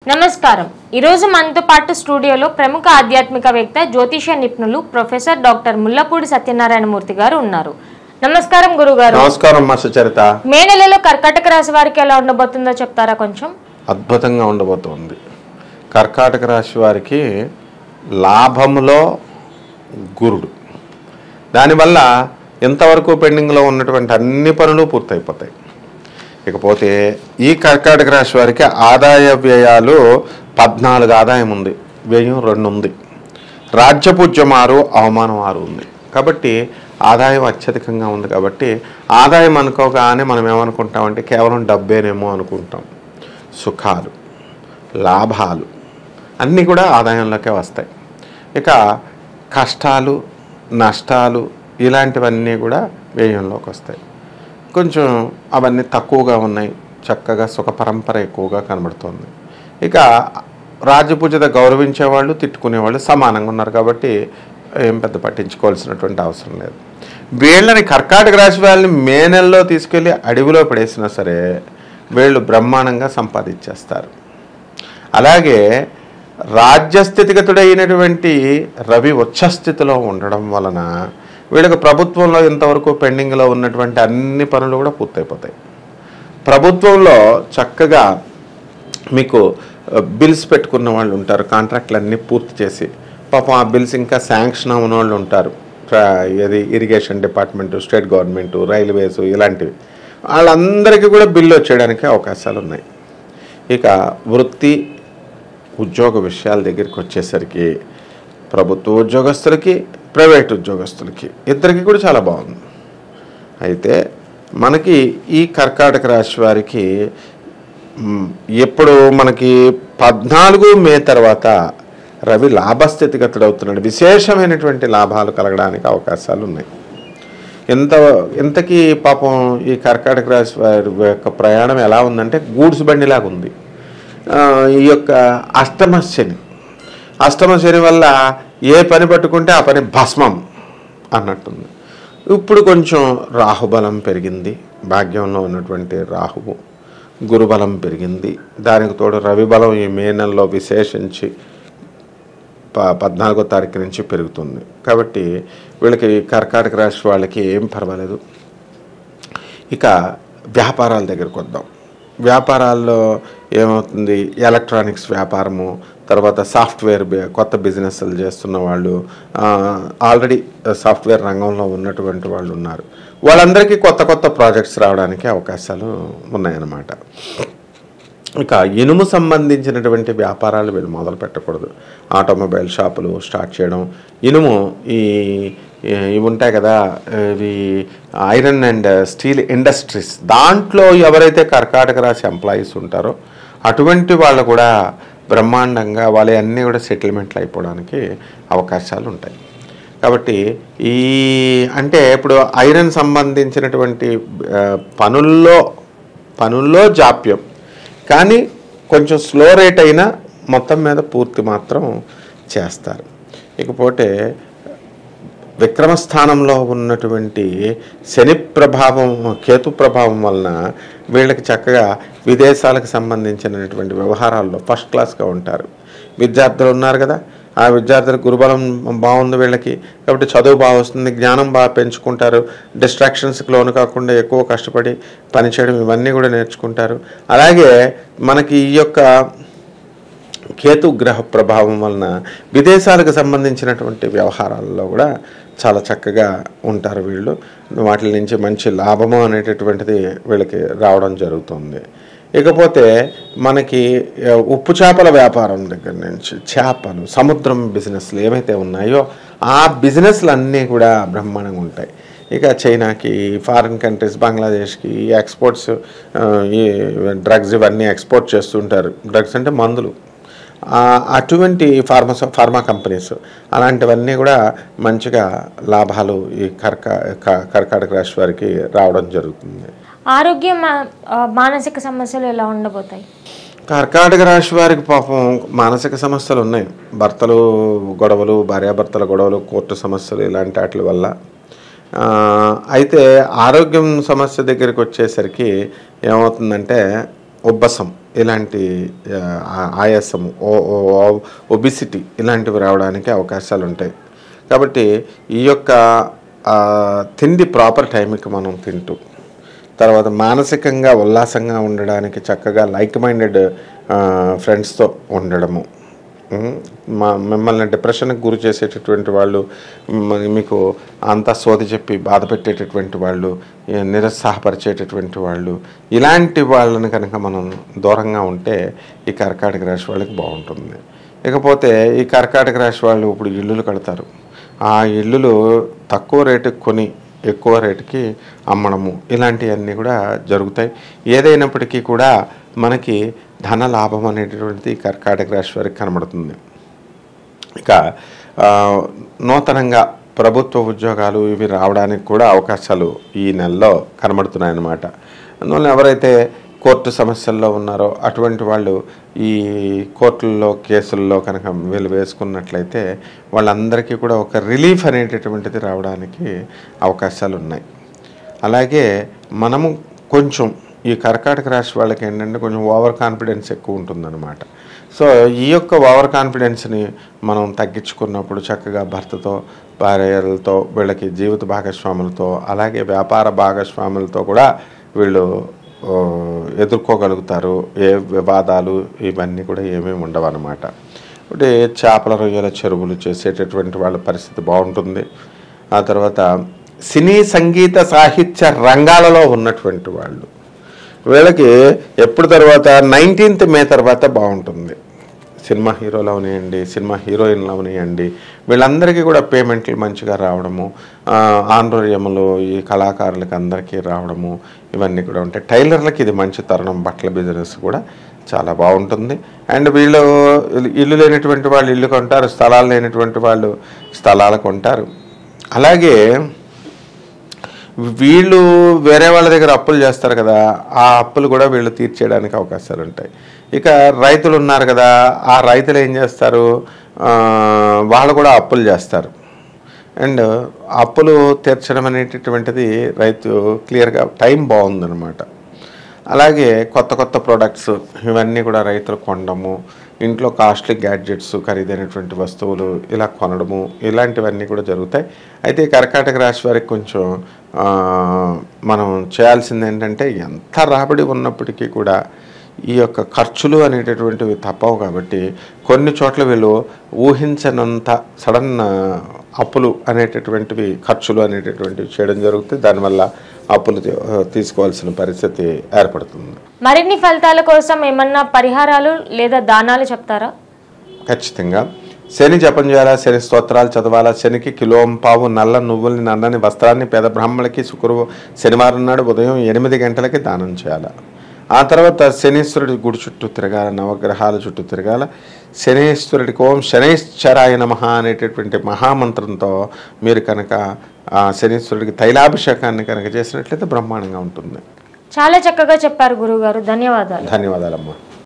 నమస్కారం ఈరోజు మనతో పాటు స్టూడియోలో ప్రముఖ ఆధ్యాత్మికవేత్త జ్యోతిష నిపుణులు ప్రొఫెసర్ డాక్టర్ ముల్లపూడి సత్యనారాయణమూర్తి గారు ఉన్నారు నమస్కారం గురుగారు నమస్కారం మా సుచరిత మే నెలలో కర్కాటక రాశి వారికి ఎలా ఉండబోతుందో చెప్తారా కొంచెం అద్భుతంగా ఉండబోతోంది కర్కాటక రాశి వారికి లాభములో గురుడు దానివల్ల ఎంతవరకు పెండింగ్లో ఉన్నటువంటి అన్ని పనులు పూర్తయిపోతాయి ఇకపోతే ఈ కర్కాటక రాశి వారికి ఆదాయ వ్యయాలు పద్నాలుగు ఆదాయం ఉంది వ్యయం రెండు ఉంది రాజ్యపూజ్యం ఆరు అవమానం ఆరు ఉంది కాబట్టి ఆదాయం అత్యధికంగా ఉంది కాబట్టి ఆదాయం అనుకోగానే మనం ఏమనుకుంటామంటే కేవలం డబ్బేనేమో అనుకుంటాం సుఖాలు లాభాలు అన్నీ కూడా ఆదాయంలోకే వస్తాయి ఇక కష్టాలు నష్టాలు ఇలాంటివన్నీ కూడా వ్యయంలోకి వస్తాయి కొంచెం అవన్నీ తక్కువగా ఉన్నాయి చక్కగా సుఖ పరంపర ఎక్కువగా కనబడుతుంది ఇక రాజపూజత గౌరవించేవాళ్ళు తిట్టుకునేవాళ్ళు సమానంగా ఉన్నారు కాబట్టి ఏం పెద్ద పట్టించుకోవాల్సినటువంటి అవసరం లేదు వీళ్ళని కర్కాటక రాశి వాళ్ళని మే నెలలో తీసుకెళ్ళి అడవిలో పడేసినా సరే వీళ్ళు బ్రహ్మాండంగా సంపాదించేస్తారు అలాగే రాజ్యస్థితిగతుడైనటువంటి రవి ఉచ్చస్థితిలో ఉండడం వలన వీళ్ళకి ప్రభుత్వంలో ఇంతవరకు పెండింగ్లో ఉన్నటువంటి అన్ని పనులు కూడా పూర్తయిపోతాయి ప్రభుత్వంలో చక్కగా మీకు బిల్స్ పెట్టుకున్న వాళ్ళు ఉంటారు కాంట్రాక్ట్లు అన్నీ పూర్తి చేసి పాపం ఆ బిల్స్ ఇంకా శాంక్షన్ అవ్వని వాళ్ళు ఉంటారు ప్ర- ఏది irrigation department state government railways ఇలాంటివి వాళ్ళందరికీ కూడా బిల్లు వచ్చేయడానికి అవకాశాలు ఉన్నాయి ఇక వృత్తి ఉద్యోగ విషయాల దగ్గరికి వచ్చేసరికి ప్రభుత్వ ఉద్యోగస్తులకి ప్రైవేట్ ఉద్యోగస్తులకి ఇద్దరికి కూడా చాలా బాగుంది అయితే మనకి ఈ కర్కాటక రాశి వారికి మ్, ఎప్పుడు మనకి పద్నాలుగు మే తర్వాత రవి లాభస్థితిగతుడు అవుతున్నాడు విశేషమైనటువంటి లాభాలు కలగడానికి అవకాశాలు ఉన్నాయి ఎంత ఇంతకీ పాపం ఈ కర్కాటక రాశి వారి యొక్క ప్రయాణం ఎలా ఉందంటే గూడ్స్ బండిలాగా ఉంది ఆ, ఈ యొక్క అష్టమ శని అష్టమ శని వల్ల ఏ పని పట్టుకుంటే ఆ పని భస్మం అన్నట్టుంది ఇప్పుడు కొంచెం రాహుబలం పెరిగింది భాగ్యంలో ఉన్నటువంటి రాహువు గురుబలం పెరిగింది దానికి తోడు రవి బలం ఈ మే నెలలో విశేషించి ప పద్నాలుగో తారీఖు నుంచి పెరుగుతుంది కాబట్టి వీళ్ళకి కర్కాటక రాశి వాళ్ళకి ఏం పర్వాలేదు ఇక వ్యాపారాల దగ్గరికి వద్దాం వ్యాపారాల్లో ఏమవుతుంది ఎలక్ట్రానిక్స్ వ్యాపారము తర్వాత సాఫ్ట్వేర్ బి- కొత్త బిజినెస్లు చేస్తున్న వాళ్ళు ఆ, ఆల్రెడీ సాఫ్ట్వేర్ రంగంలో ఉన్నటువంటి వాళ్ళు ఉన్నారు వాళ్ళందరికీ కొత్త కొత్త ప్రాజెక్ట్స్ రావడానికి అవకాశాలు ఉన్నాయన్నమాట ఇక ఇనుము సంబంధించినటువంటి వ్యాపారాలు వీళ్ళు మొదలు పెట్టకూడదు ఆటోమొబైల్ షాపులు స్టార్ట్ చేయడం ఇనుము ఈ ఈ- ఇవి ఉంటాయి కదా ఇవి ఐరన్ అండ్ స్టీల్ ఇండస్ట్రీస్ దాంట్లో ఎవరైతే కర్కాటక రాశి ఎంప్లాయీస్ ఉంటారో అటువంటి వాళ్ళు కూడా బ్రహ్మాండంగా వాళ్ళ అన్నీ కూడా సెటిల్మెంట్లు అయిపోవడానికి అవకాశాలు ఉంటాయి కాబట్టి ఈ అంటే ఇప్పుడు ఐరన్ సంబంధించినటువంటి ఆ, పనుల్లో పనుల్లో జాప్యం కానీ కొంచెం స్లో రేట్ అయినా మొత్తం మీద పూర్తి మాత్రం చేస్తారు ఇకపోతే విక్రమస్థానంలో ఉన్నటువంటి శని ప్రభావం కేతు ప్రభావం వలన వీళ్ళకి చక్కగా విదేశాలకు సంబంధించినటువంటి వ్యవహారాల్లో ఫస్ట్ క్లాస్గా ఉంటారు విద్యార్థులు ఉన్నారు కదా ఆ విద్యార్థులకు గురుబలం బాగుంది వీళ్ళకి కాబట్టి చదువు బాగా వస్తుంది జ్ఞానం బాగా పెంచుకుంటారు డిస్ట్రాక్షన్స్కి లోను కాకుండా ఎక్కువ కష్టపడి పనిచేయడం ఇవన్నీ కూడా నేర్చుకుంటారు అలాగే మనకి ఈ యొక్క కేతు గ్రహ ప్రభావం వలన విదేశాలకు సంబంధించినటువంటి వ్యవహారాల్లో కూడా చాలా చక్కగా ఉంటారు వీళ్ళు వాటి నుంచి మంచి లాభము అనేటటువంటిది వీళ్ళకి రావడం జరుగుతుంది ఇకపోతే మనకి ఆ, ఉప్పు చేపల వ్యాపారం దగ్గర నుంచి చేపలు సముద్రం బిజినెస్లు ఏమైతే ఉన్నాయో ఆ బిజినెస్లు అన్నీ కూడా బ్రహ్మాండంగా ఉంటాయి ఇక చైనాకి ఫారిన్ కంట్రీస్ బంగ్లాదేశ్కి ఈ ఎక్స్పోర్ట్స్ ఆ, ఈ డ్రగ్స్ ఇవన్నీ ఎక్స్పోర్ట్ చేస్తుంటారు డ్రగ్స్ అంటే మందులు ఆ, అటువంటి ఫార్మస ఫార్మా కంపెనీస్ అలాంటివన్నీ కూడా మంచిగా లాభాలు ఈ కర్క క- కర్కాటక రాశి వారికి రావడం జరుగుతుంది ఆరోగ్య మా- ఆ, మానసిక సమస్యలు ఎలా ఉండబోతాయి కర్కాటక రాశి వారికి పాపం మానసిక సమస్యలు ఉన్నాయి భర్తలు గొడవలు భార్యాభర్తల గొడవలు కోర్టు సమస్యలు ఇలాంటి వాటి వల్ల ఆ, అయితే ఆరోగ్యం సమస్య దగ్గరికి వచ్చేసరికి ఏమవుతుందంటే ఉబ్బసం ఇలాంటి ఆ, ఆ- ఆయాసము ఒబిసిటీ ఇలాంటివి రావడానికి అవకాశాలు ఉంటాయి కాబట్టి ఈ యొక్క ఆ, తిండి ప్రాపర్ టైంకి మనం తింటూ తర్వాత మానసికంగా ఉల్లాసంగా ఉండడానికి చక్కగా లైక్ మైండెడ్ ఫ్రెండ్స్తో ఉండడము ఉమ్, మా మిమ్మల్ని డిప్రెషన్కి గురి చేసేటటువంటి వాళ్ళు మ- మీకు అంతా సోది చెప్పి బాధ పెట్టేటటువంటి వాళ్ళు ఏ, నిరుత్సాహపరిచేటటువంటి వాళ్ళు ఇలాంటి వాళ్ళని కనుక మనం దూరంగా ఉంటే ఈ కర్కాటక రాశి వాళ్ళకి బాగుంటుంది ఇకపోతే ఈ కర్కాటక రాశి వాళ్ళు ఇప్పుడు ఇల్లులు కడతారు ఆ ఇల్లులు తక్కువ రేటుకి కొని ఎక్కువ రేటుకి అమ్మడము ఇలాంటివన్నీ కూడా జరుగుతాయి ఏదైనప్పటికీ కూడా మనకి ధన లాభం అనేటటువంటిది కర్కాటక రాశి వారికి కనబడుతుంది ఇక ఆ, నూతనంగా ప్రభుత్వ ఉద్యోగాలు ఇవి రావడానికి కూడా అవకాశాలు ఈ నెలలో కనబడుతున్నాయి అన్నమాట అందువల్ల ఎవరైతే కోర్టు సమస్యల్లో ఉన్నారో అటువంటి వాళ్ళు ఈ కోర్టుల్లో కేసుల్లో కనుక వీళ్ళు వేసుకున్నట్లయితే వాళ్ళందరికీ కూడా ఒక రిలీఫ్ అనేటటువంటిది రావడానికి అవకాశాలు ఉన్నాయి అలాగే మనము కొంచెం ఈ కర్కాటక రాశి వాళ్ళకి ఏంటంటే కొంచెం ఓవర్ కాన్ఫిడెన్స్ ఎక్కువ ఉంటుందన్నమాట సో ఈ యొక్క ఓవర్ కాన్ఫిడెన్స్ని మనం తగ్గించుకున్నప్పుడు చక్కగా భర్తతో భార్యలతో వీళ్ళకి జీవిత భాగస్వాములతో అలాగే వ్యాపార భాగస్వాములతో కూడా వీళ్ళు ఓ, ఎదుర్కోగలుగుతారు ఏ వివాదాలు ఇవన్నీ కూడా ఏమేమి ఉండవు అనమాట అంటే చేపల రొయ్యల చెరువులు చేసేటటువంటి వాళ్ళ పరిస్థితి బాగుంటుంది ఆ తర్వాత సినీ సంగీత సాహిత్య రంగాలలో ఉన్నటువంటి వాళ్ళు వీళ్ళకి ఎప్పుడు తర్వాత నైన్టీన్త్ మే తర్వాత బాగుంటుంది సినిమా హీరోలు అవనియండి సినిమా హీరోయిన్లు అవనియండి వీళ్ళందరికీ కూడా పేమెంట్లు మంచిగా రావడము ఆ, ఆంధ్రోర్యములు ఈ కళాకారులకి అందరికీ రావడము ఇవన్నీ కూడా ఉంటాయి టైలర్లకి ఇది మంచి తరుణం బట్టల బిజినెస్ కూడా చాలా బాగుంటుంది అండ్ వీళ్ళు ఇల్లు లేనటువంటి వాళ్ళు ఇల్లు కొంటారు స్థలాలు లేనటువంటి వాళ్ళు స్థలాలు కొంటారు అలాగే వీళ్ళు వేరే వాళ్ళ దగ్గర అప్పులు చేస్తారు కదా ఆ అప్పులు కూడా వీళ్ళు తీర్చేయడానికి అవకాశాలు ఉంటాయి ఇక రైతులు ఉన్నారు కదా ఆ రైతులు ఏం చేస్తారు ఆ, వాళ్ళు కూడా అప్పులు చేస్తారు అండ్ అప్పులు తీర్చడం అనేటటువంటిది రైతు క్లియర్గా టైం బాగుందన్నమాట అలాగే కొత్త కొత్త ప్రోడక్ట్స్ ఇవన్నీ కూడా రైతులు కొనడము ఇంట్లో కాస్ట్లీ గ్యాడ్జెట్స్ ఖరీదైనటువంటి వస్తువులు ఇలా కొనడము ఇలాంటివన్నీ కూడా జరుగుతాయి అయితే ఈ కర్కాటక రాశి వారికి కొంచెం ఆ, మనం చేయాల్సింది ఏంటంటే ఎంత రాబడి ఉన్నప్పటికీ కూడా ఈ యొక్క ఖర్చులు అనేటటువంటివి తప్పవు కాబట్టి కొన్ని చోట్ల వీళ్ళు ఊహించనంత సడన్ అప్పులు అనేటటువంటివి ఖర్చులు అనేటటువంటివి చేయడం జరుగుతుంది దానివల్ల అప్పులు తీ- తీసుకోవాల్సిన పరిస్థితి ఏర్పడుతుంది మరిన్ని ఫలితాల కోసం ఏమన్నా పరిహారాలు లేదా దానాలు చెప్తారా ఖచ్చితంగా శని జపం చేయాలా శని స్తోత్రాలు చదవాలా శనికి కిలోం పావు నల్ల నువ్వుల్ని నల్లని వస్త్రాన్ని పేద బ్రాహ్మణులకి శుక్రవ శనివారం నాడు ఉదయం ఎనిమిది గంటలకి దానం చేయాలి ఆ తర్వాత శనీశ్వరుడి గుడి చుట్టూ తిరగాల నవగ్రహాల చుట్టూ తిరగాల శనీశ్వరుడికి ఓం శనైశ్చరాయ నమ అనేటటువంటి మహామంత్రంతో మీరు కనుక ఆ శనీశ్వరుడికి తైలాభిషేకాన్ని కనుక చేసినట్లయితే బ్రహ్మాండంగా ఉంటుంది చాలా చక్కగా చెప్పారు గురువుగారు ధన్యవాదాలు ధన్యవాదాలమ్మా